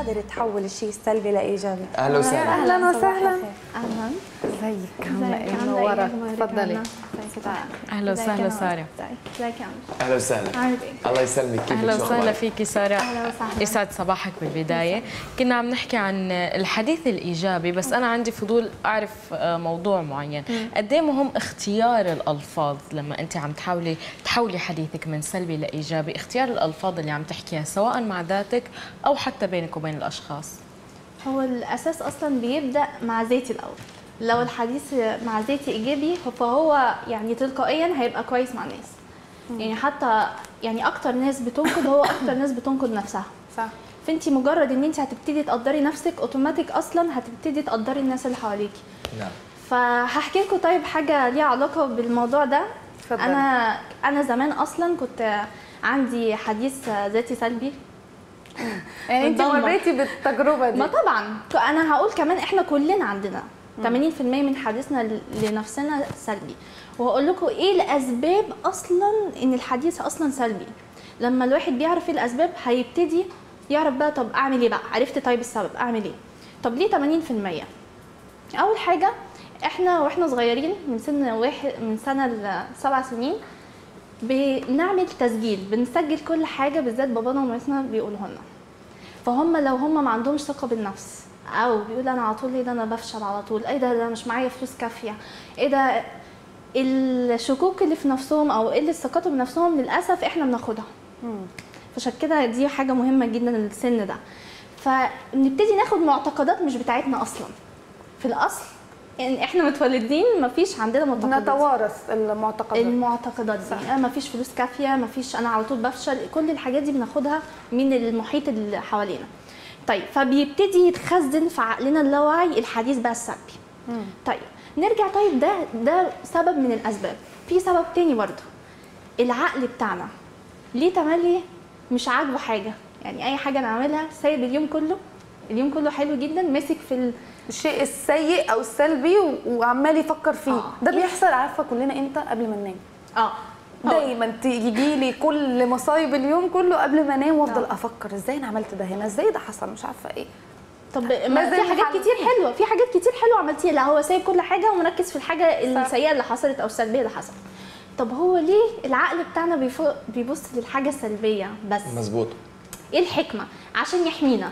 تقدر تحول الشيء السلبي لايجابي اهلا وسهلا اهلا وسهلا اهلا ازيك عامله ازيك ايه عامله منوره ايه أخبارك؟ تفضلي عاملة؟ ازيك يا أهلا ازيك وسهلا يا سارة. ازيك ازيك يا عمر اهلا وسهلا عامل ايه الله يسلمك كيفك اهلا شو وسهلا أخبارك؟ فيكي ساره أهلا وسهلا. يسعد صباحك بالبدايه كنا عم نحكي عن الحديث الايجابي بس انا عندي فضول اعرف آه، موضوع معين قد ايه مهم اختيار الالفاظ لما انت عم تحاولي تحولي حديثك من سلبي لايجابي اختيار الالفاظ اللي عم تحكيها سواء مع ذاتك او حتى بينك وبين الاشخاص هو الاساس اصلا بيبدا مع ذاتي الاول لو الحديث مع ذاتي ايجابي فهو يعني تلقائيا هيبقى كويس مع الناس يعني حتى يعني اكتر ناس بتنقد هو اكتر ناس بتنقد نفسها صح فانت مجرد ان انت هتبتدي تقدري نفسك اوتوماتيك اصلا هتبتدي تقدري الناس اللي حواليكي نعم فهحكي لكم طيب حاجه ليها علاقه بالموضوع ده اتفضلي. انا انا زمان اصلا كنت عندي حديث ذاتي سلبي يعني انت بتدمر. مريتي بالتجربه دي ما طبعا ك- انا هقول كمان احنا كلنا عندنا 80% من حديثنا ل- لنفسنا سلبي وهقول لكم ايه الاسباب اصلا ان الحديث اصلا سلبي لما الواحد بيعرف ايه الاسباب هيبتدي يعرف بقى طب اعمل ايه بقى عرفت طيب السبب اعمل ايه طب ليه 80% اول حاجه احنا واحنا صغيرين من سن واحد من سنه لسبع سنين بنعمل تسجيل بنسجل كل حاجه بالذات بابانا ومامتنا بيقولوها لنا فهم لو هم ما عندهمش ثقه بالنفس او بيقول انا على طول ايه ده انا بفشل على طول ايه ده ده مش معايا فلوس كافيه ايه ده الشكوك اللي في نفسهم او قله ثقتهم بنفسهم للاسف احنا بناخدها فعشان كده دي حاجه مهمه جدا للسن ده فنبتدي ناخد معتقدات مش بتاعتنا اصلا في الاصل يعني احنا متولدين مفيش عندنا معتقدات نتوارث المعتقدات المعتقدات دي انا ما فيش فلوس كافيه ما فيش انا على طول بفشل كل الحاجات دي بناخدها من المحيط اللي حوالينا طيب فبيبتدي يتخزن في عقلنا اللاواعي الحديث بقى السلبي طيب نرجع طيب ده ده سبب من الاسباب في سبب تاني برضه العقل بتاعنا ليه تملي مش عاجبه حاجه يعني اي حاجه نعملها سايب اليوم كله اليوم كله حلو جدا ماسك في ال... الشيء السيء او السلبي و- وعمال يفكر فيه آه. ده بيحصل عارفه كلنا امتى قبل ما ننام اه دايما تيجي لي كل مصايب اليوم كله قبل ما انام وافضل افكر ازاي انا عملت ده هنا ازاي ده حصل مش عارفه ايه طب ما لازم في حاجات نحل. كتير حلوه في حاجات كتير حلوه عملتيها لا هو سايب كل حاجه ومركز في الحاجه السيئه اللي حصلت او السلبيه اللي حصلت طب هو ليه العقل بتاعنا بيفو- بيبص للحاجه السلبيه بس مزبوط ايه الحكمه عشان يحمينا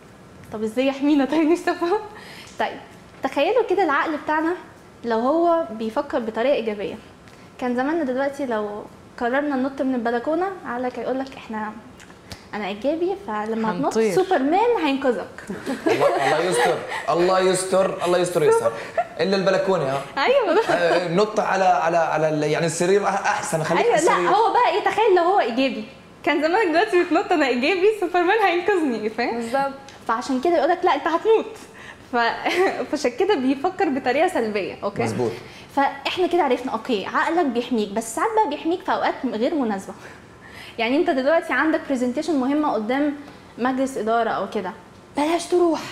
طب ازاي يحمينا طيب مش تفهم طيب تخيلوا كده العقل بتاعنا لو هو بيفكر بطريقه ايجابيه كان زماننا دلوقتي لو قررنا ننط من البلكونه عقلك هيقول لك احنا انا ايجابي فلما تنط هنطير. سوبرمان هينقذك الله الله يستر الله يستر الله يستر يسار الا البلكونه ها ايوه آه، نط على على على ال- يعني السرير احسن خليك ايوه على لا السرير هو بقى ايه تخيل لو هو ايجابي كان زمانك دلوقتي بتنط انا ايجابي سوبرمان هينقذني فاهم بالظبط فعشان كده يقول لك لا انت هتموت ف... فعشان كده بيفكر بطريقه سلبيه اوكي مظبوط. فاحنا كده عرفنا اوكي عقلك بيحميك بس ساعات بقى بيحميك في اوقات غير مناسبه يعني انت دلوقتي عندك برزنتيشن مهمه قدام مجلس اداره او كده بلاش تروح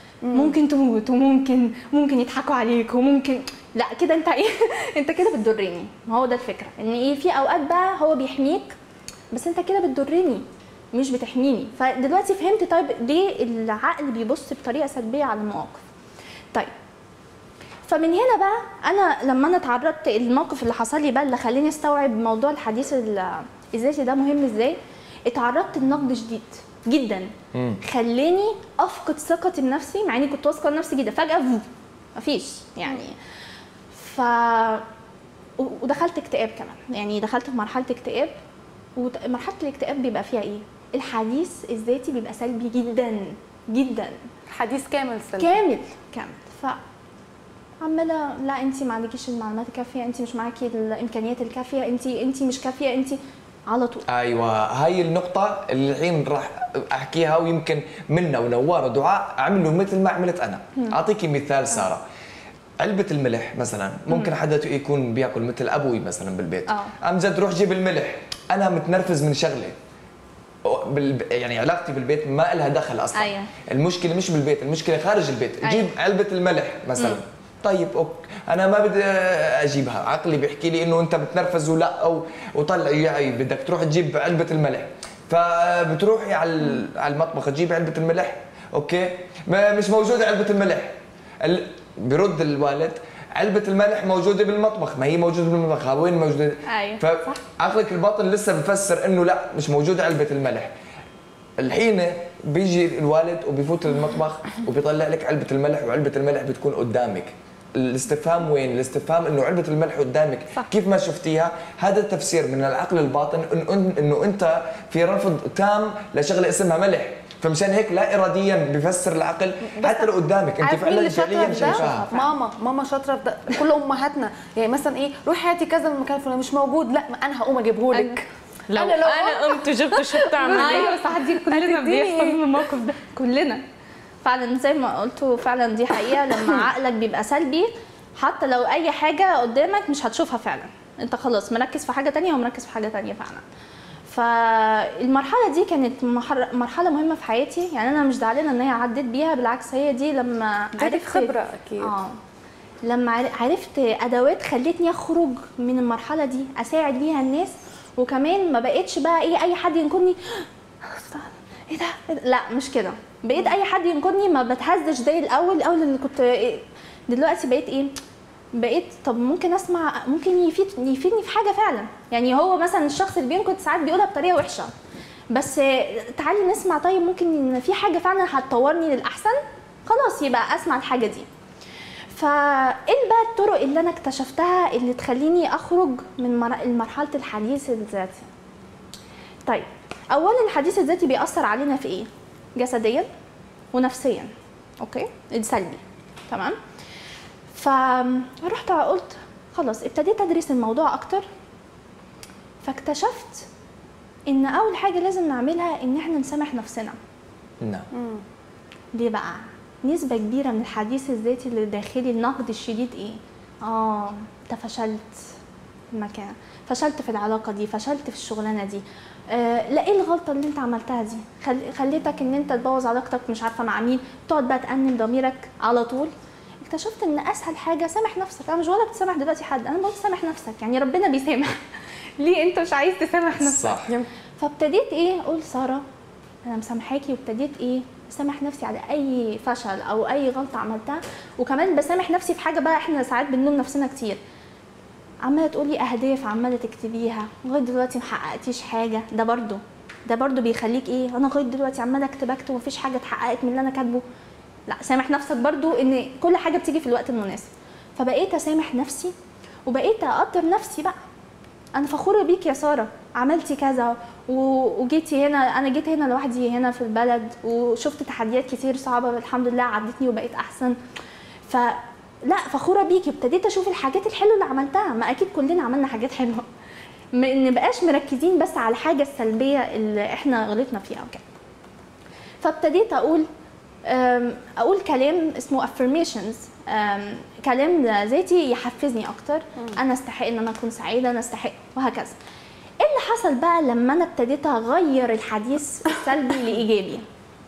ممكن تموت وممكن ممكن يضحكوا عليك وممكن لا كده انت ايه انت كده بتضرني ما هو ده الفكره ان ايه في اوقات بقى هو بيحميك بس انت كده بتضرني مش بتحميني فدلوقتي فهمت طيب ليه العقل بيبص بطريقه سلبيه على المواقف طيب فمن هنا بقى انا لما انا اتعرضت الموقف اللي حصل لي بقى اللي خلاني استوعب موضوع الحديث ال- الذاتي ده مهم ازاي اتعرضت لنقد شديد جدا مم. خلاني افقد ثقتي بنفسي مع اني كنت واثقه بنفسي جدا فجاه فو، مفيش يعني ف و- ودخلت اكتئاب كمان يعني دخلت في مرحله اكتئاب ومرحله الاكتئاب بيبقى فيها ايه الحديث الذاتي بيبقى سلبي جدا جدا حديث كامل سلبي كامل كامل ف عماله لا انت ما عندكيش المعلومات الكافيه انت مش معاكي الامكانيات الكافيه انت انت مش كافيه انت على طول ايوه هاي النقطة اللي الحين راح احكيها ويمكن منا ونوار ودعاء عملوا مثل ما عملت انا، اعطيكي مثال سارة. علبة الملح مثلا ممكن حدا يكون بياكل مثل ابوي مثلا بالبيت آه. امجد روح جيب الملح انا متنرفز من شغله بال... يعني علاقتي بالبيت ما لها دخل اصلا أيوة. المشكله مش بالبيت المشكله خارج البيت أيوة. جيب علبه الملح مثلا طيب اوكي انا ما بدي اجيبها عقلي بيحكي لي انه انت متنرفز ولا او وطلع يعني بدك تروح تجيب علبه الملح فبتروحي على ال- على المطبخ تجيب علبه الملح اوكي ما مش موجوده علبه الملح ال... برد الوالد علبة الملح موجودة بالمطبخ ما هي موجودة بالمطبخ ها وين موجودة أيوة، فعقلك الباطن لسه بفسر انه لا مش موجودة علبة الملح الحين بيجي الوالد وبيفوت المطبخ وبيطلع لك علبة الملح وعلبة الملح بتكون قدامك الاستفهام وين؟ الاستفهام انه علبة الملح قدامك صح. كيف ما شفتيها هذا التفسير من العقل الباطن انه انه انت في رفض تام لشغله اسمها ملح فمشان هيك لا اراديا بفسر العقل حتى لو قدامك انت عارف مين فعلا اللي شاطره فعليا في ده؟ شايفاها ماما ماما شاطره في ده كل امهاتنا يعني مثلا ايه روحي هاتي كذا من المكان الفلاني مش موجود لا ما انا هقوم اجيبه لك لو أنا انا, لو أنا قمت وجبته شو بتعمل ايوه صح دي كلنا بيحصل من الموقف ده كلنا فعلا زي ما قلتوا فعلا دي حقيقه لما عقلك بيبقى سلبي حتى لو اي حاجه قدامك مش هتشوفها فعلا انت خلاص مركز في حاجه تانية ومركز في حاجه تانية فعلا فالمرحله دي كانت محر- مرحله مهمه في حياتي يعني انا مش زعلانه ان هي عدت بيها بالعكس هي دي لما زادت عرفت خبره اكيد اه لما عر- عرفت ادوات خلتني اخرج من المرحله دي اساعد بيها الناس وكمان ما بقتش بقى ايه اي حد ينقذني استنى، ايه ده إيه ده؟ لا مش كده بقيت اي حد ينقذني ما بتهزش زي الاول الاول اللي كنت إيه دلوقتي بقيت ايه بقيت طب ممكن اسمع ممكن يفيد يفيدني في حاجه فعلا يعني هو مثلا الشخص اللي بينقذ ساعات بيقولها بطريقه وحشه بس تعالي نسمع طيب ممكن إن في حاجه فعلا هتطورني للاحسن خلاص يبقى اسمع الحاجه دي فايه بقى الطرق اللي انا اكتشفتها اللي تخليني اخرج من مر- مرحله الحديث الذاتي طيب اولا الحديث الذاتي بيأثر علينا في ايه جسديا ونفسيا اوكي سلبي تمام فرحت قلت خلاص ابتديت ادرس الموضوع اكتر فاكتشفت ان اول حاجه لازم نعملها ان احنا نسامح نفسنا نعم ليه بقى؟ نسبة كبيرة من الحديث الذاتي اللي داخلي النقد الشديد ايه؟ اه انت فشلت في المكان، فشلت في العلاقة دي، فشلت في الشغلانة دي. آه لا ايه الغلطة اللي انت عملتها دي؟ خل... خليتك ان انت تبوظ علاقتك مش عارفة مع مين، تقعد بقى تأنب ضميرك على طول. اكتشفت ان اسهل حاجة سامح نفسك، انا مش بقولك تسامح دلوقتي حد، انا بقول سامح نفسك، يعني ربنا بيسامح. ليه انت مش عايز تسامح نفسك؟ صح فابتديت ايه اقول ساره انا مسامحاكي وابتديت ايه بسامح نفسي على اي فشل او اي غلطه عملتها وكمان بسامح نفسي في حاجه بقى احنا ساعات بنلوم نفسنا كتير عماله تقولي اهداف عماله تكتبيها لغايه دلوقتي محققتيش حاجه ده برضو ده برضو بيخليك ايه انا لغايه دلوقتي عماله اكتب اكتب ومفيش حاجه اتحققت من اللي انا كاتبه لا سامح نفسك برضو ان كل حاجه بتيجي في الوقت المناسب فبقيت اسامح نفسي وبقيت اقدر نفسي بقى انا فخوره بيك يا ساره عملتي كذا و- وجيتي هنا انا جيت هنا لوحدي هنا في البلد وشفت تحديات كتير صعبه الحمد لله عدتني وبقيت احسن ف لا فخوره بيكي ابتديت اشوف الحاجات الحلوه اللي عملتها ما اكيد كلنا عملنا حاجات حلوه ما نبقاش مركزين بس على الحاجه السلبيه اللي احنا غلطنا فيها وكده فابتديت اقول أم، اقول كلام اسمه affirmations أم، كلام ذاتي يحفزني اكتر انا استحق ان انا اكون سعيده انا استحق وهكذا ايه اللي حصل بقى لما انا ابتديت اغير الحديث السلبي لايجابي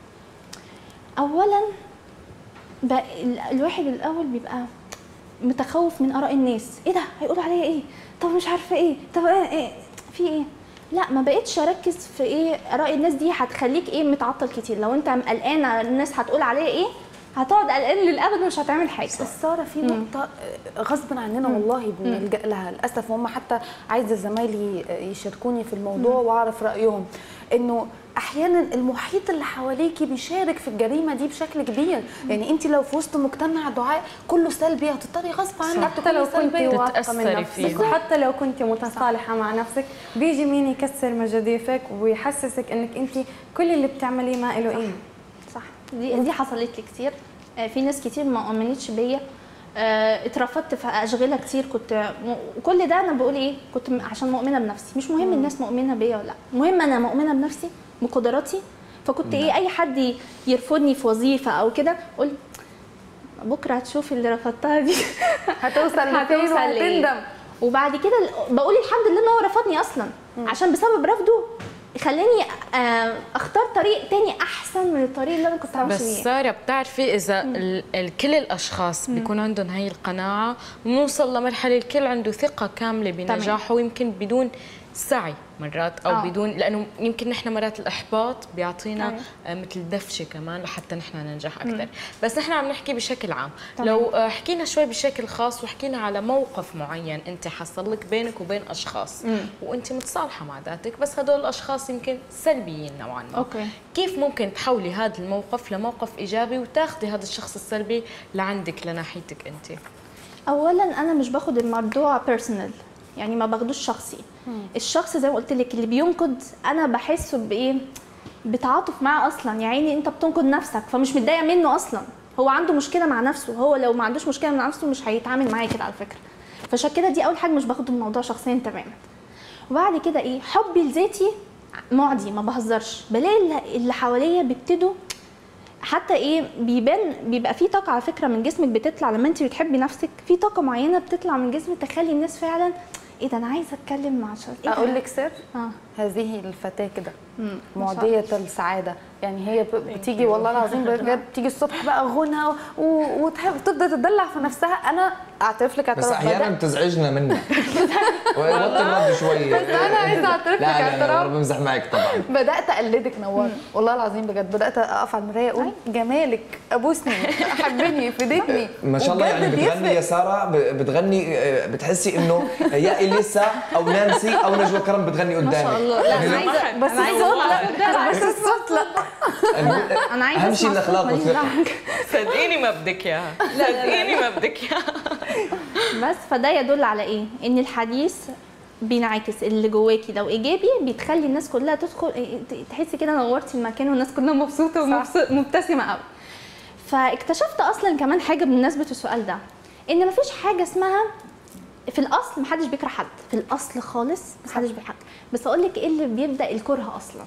اولا بقى ال- الواحد الاول بيبقى متخوف من اراء الناس ايه ده هيقولوا عليا ايه طب مش عارفه ايه طب ايه, إيه؟ في ايه لا ما بقتش اركز في ايه اراء الناس دي هتخليك ايه متعطل كتير لو انت قلقان الناس هتقول عليا ايه هتقعد قلقان للابد ومش هتعمل حاجه بس ساره في نقطه آه، غصب عننا والله بنلجا لها للاسف وهم حتى عايزه زمايلي آه، يشاركوني في الموضوع واعرف رايهم انه احيانا المحيط اللي حواليكي بيشارك في الجريمه دي بشكل كبير يعني انت لو في وسط مجتمع دعاء كله سلبي هتضطري غصب عنك حتى لو تكوني كنت سلبية. واثقه من تتأثري نفسك فيهم. وحتى لو كنت متصالحه مع نفسك بيجي مين يكسر مجاديفك ويحسسك انك انت كل اللي بتعمليه ما له قيمه صح دي دي حصلت لي كتير آه، في ناس كتير ما امنتش بيا آه، اترفضت في اشغله كتير كنت م- وكل ده انا بقول ايه كنت م- عشان مؤمنه بنفسي مش مهم الناس مؤمنه بيا ولا لا المهم انا مؤمنه بنفسي بقدراتي فكنت ايه اي حد ي- يرفضني في وظيفه او كده اقول بكره هتشوفي اللي رفضتها دي هتوصل لفين هتوصل لإيه؟ وهتندم وبعد كده ال- بقول الحمد لله ان هو رفضني اصلا عشان بسبب رفضه خلاني آه، اختار طريق تاني احسن من الطريق اللي انا كنت همشي بس بيه سارة بتعرفي إذا ال- ال- كل الأشخاص بيكون عندهم هاي القناعة بنوصل لمرحلة الكل عنده ثقة كاملة بنجاحه ويمكن بدون سعي مرات او آه. بدون لانه يمكن نحن مرات الاحباط بيعطينا أيوة. آه، مثل دفشه كمان لحتى نحن ننجح اكثر بس نحن عم نحكي بشكل عام تمام. لو آه، حكينا شوي بشكل خاص وحكينا على موقف معين انت حصل لك بينك وبين اشخاص وانت متصالحه مع ذاتك بس هدول الاشخاص يمكن سلبيين نوعا ما اوكي كيف ممكن تحولي هذا الموقف لموقف ايجابي وتاخذي هذا الشخص السلبي لعندك لناحيتك انت اولا انا مش باخد الموضوع بيرسونال يعني ما باخدوش شخصي الشخص زي ما قلت لك اللي بينقد انا بحسه بايه بتعاطف معاه اصلا يا عيني انت بتنقد نفسك فمش متضايقه منه اصلا هو عنده مشكله مع نفسه هو لو ما عندوش مشكله مع نفسه مش هيتعامل معايا كده على فكره فعشان كده دي اول حاجه مش باخد الموضوع شخصيا تماما وبعد كده ايه حبي لذاتي معدي ما بهزرش بلاقي اللي- اللي حواليا بيبتدوا حتى ايه بيبان بيبقى في طاقه على فكره من جسمك بتطلع لما انت بتحبي نفسك في طاقه معينه بتطلع من جسمك تخلي الناس فعلا ايه ده انا عايزه اتكلم مع شخص إيه ده؟ اقول لك سر اه هذه الفتاه كده مم. معدية السعادة يعني هي ب- بتيجي والله العظيم بجد بتيجي الصبح بقى غنى و- وتحب تبدا تدلع في نفسها انا اعترف لك بس اعتراف احيانا بدأت- بتزعجنا منها وطي الرد شوي بس أنا عايزة أعترف لك لا لا لا اعتراف. انا بمزح معك طبعا بدات اقلدك نوار والله العظيم بجد بدات اقف على المرايه اقول جمالك ابوسني حبني فدتني ما شاء الله وبجد يعني بتغني يا بيفرق. ساره ب- بتغني آه، بتحسي انه يا اليسا او نانسي او نجوى كرم بتغني قدامك ما شاء الله لا انا يعني عايزه بس أنا عايزة الصوت لا بس الصوت لا الم- انا عايزه اهم شيء أسمع صوت الاخلاق ماليش والثقه دعوة. صدقيني ما بدك اياها صدقيني ما بدك اياها بس فده يدل على ايه ان الحديث بينعكس اللي جواكي لو ايجابي بتخلي الناس كلها تدخل ت- تحسي كده نورتي المكان والناس كلها مبسوطه ومبتسمه قوي فاكتشفت اصلا كمان حاجه بمناسبه السؤال ده ان مفيش حاجه اسمها في الاصل محدش بيكره حد في الاصل خالص محدش بيكره حد بس اقول لك ايه اللي بيبدا الكره اصلا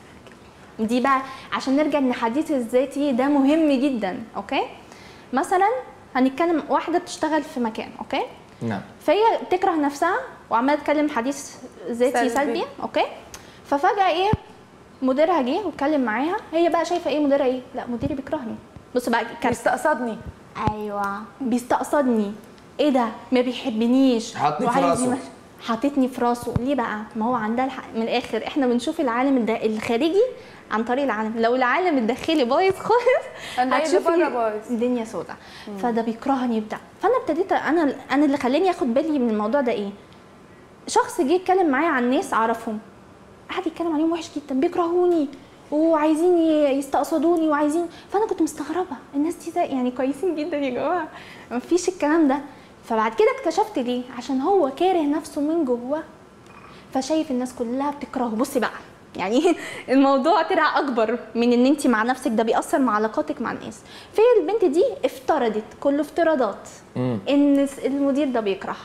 دي بقى عشان نرجع ان الحديث الذاتي ده مهم جدا اوكي مثلا هنتكلم واحده بتشتغل في مكان اوكي نعم فهي بتكره نفسها وعماله تتكلم حديث ذاتي سلبي. سلبي اوكي ففجاه ايه مديرها جه واتكلم معاها هي بقى شايفه ايه مديرها ايه لا مديري بيكرهني بص بقى كارثه بيستقصدني ايوه بيستقصدني ايه ده ما بيحبنيش حاطني في وعايز راسه. يمشي. حاططني في راسه ليه بقى ما هو عندها الحق من الاخر احنا بنشوف العالم الد- الخارجي عن طريق العالم لو العالم الداخلي بايظ خالص أنا اللي هتشوفي بره بايظ. الدنيا سوداء فده بيكرهني بتاع فانا ابتديت انا انا اللي خلاني اخد بالي من الموضوع ده ايه شخص جه يتكلم معايا عن ناس اعرفهم قعد يتكلم عليهم وحش جدا بيكرهوني وعايزين ي- يستقصدوني وعايزين فانا كنت مستغربه الناس دي ده يعني كويسين جدا يا جماعه مفيش الكلام ده فبعد كده اكتشفت ليه عشان هو كاره نفسه من جوه فشايف الناس كلها بتكرهه بصي بقى يعني الموضوع طلع اكبر من ان انت مع نفسك ده بيأثر مع علاقاتك مع الناس في البنت دي افترضت كله افتراضات ان المدير ده بيكرهها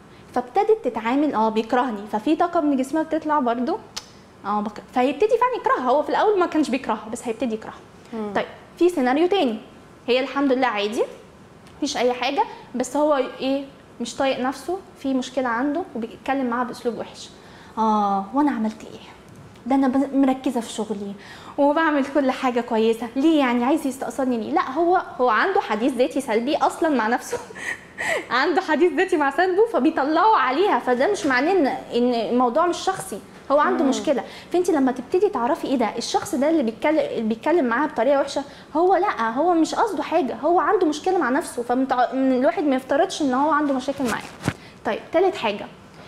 فابتدت تتعامل اه بيكرهني ففي طاقه من جسمها بتطلع برضو اه بكره فهيبتدي فعلا يكرهها هو في الاول ما كانش بيكرهها بس هيبتدي يكرهها طيب في سيناريو تاني هي الحمد لله عادي مفيش اي حاجه بس هو ايه مش طايق نفسه في مشكله عنده وبيتكلم معاها باسلوب وحش اه وانا عملت ايه ده انا بن- مركزه في شغلي وبعمل كل حاجه كويسه ليه يعني عايز يستقصدني ليه لا هو هو عنده حديث ذاتي سلبي اصلا مع نفسه عنده حديث ذاتي مع سلبه فبيطلعوا عليها فده مش معناه ان ان الموضوع مش شخصي هو عنده مشكله فانت لما تبتدي تعرفي ايه ده الشخص ده اللي بيتكلم اللي بيتكلم معاها بطريقه وحشه هو لا هو مش قصده حاجه هو عنده مشكله مع نفسه فالواحد ما يفترضش ان هو عنده مشاكل معاه طيب تالت حاجه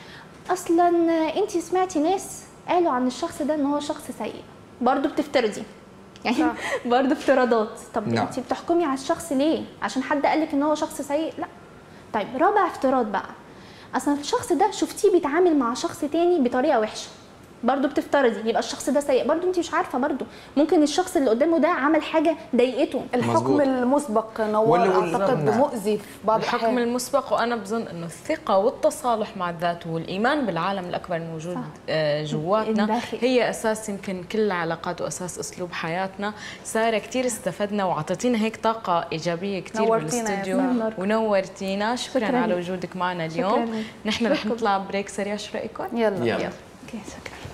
اصلا انت سمعتي ناس قالوا عن الشخص ده ان هو شخص سيء برضه بتفترضي يعني صح. برضه افتراضات طب نعم. انت بتحكمي على الشخص ليه عشان حد قالك ان هو شخص سيء لا طيب رابع افتراض بقى اصلا الشخص ده شفتيه بيتعامل مع شخص تاني بطريقه وحشه برضه بتفترضي يبقى الشخص ده سيء برضه انت مش عارفه برضه ممكن الشخص اللي قدامه ده عمل حاجه ضايقته الحكم مظبوط. المسبق واللي- نوار واللي- اعتقد نعم. مؤذي في بعض الحكم الاحيان المسبق وانا بظن انه الثقه والتصالح مع الذات والايمان بالعالم الاكبر الموجود صح. آه، جواتنا الداخل. هي اساس يمكن كل العلاقات واساس اسلوب حياتنا ساره كثير استفدنا واعطيتينا هيك طاقه ايجابيه كثير نورتينا يا بالاستوديو سارة. ونورتينا شكرا, شكراً على لك. وجودك معنا شكراً اليوم لك. نحن رح شكراً. نطلع بريك سريع شو رايكم يلا يلا. يلا اوكي شكرا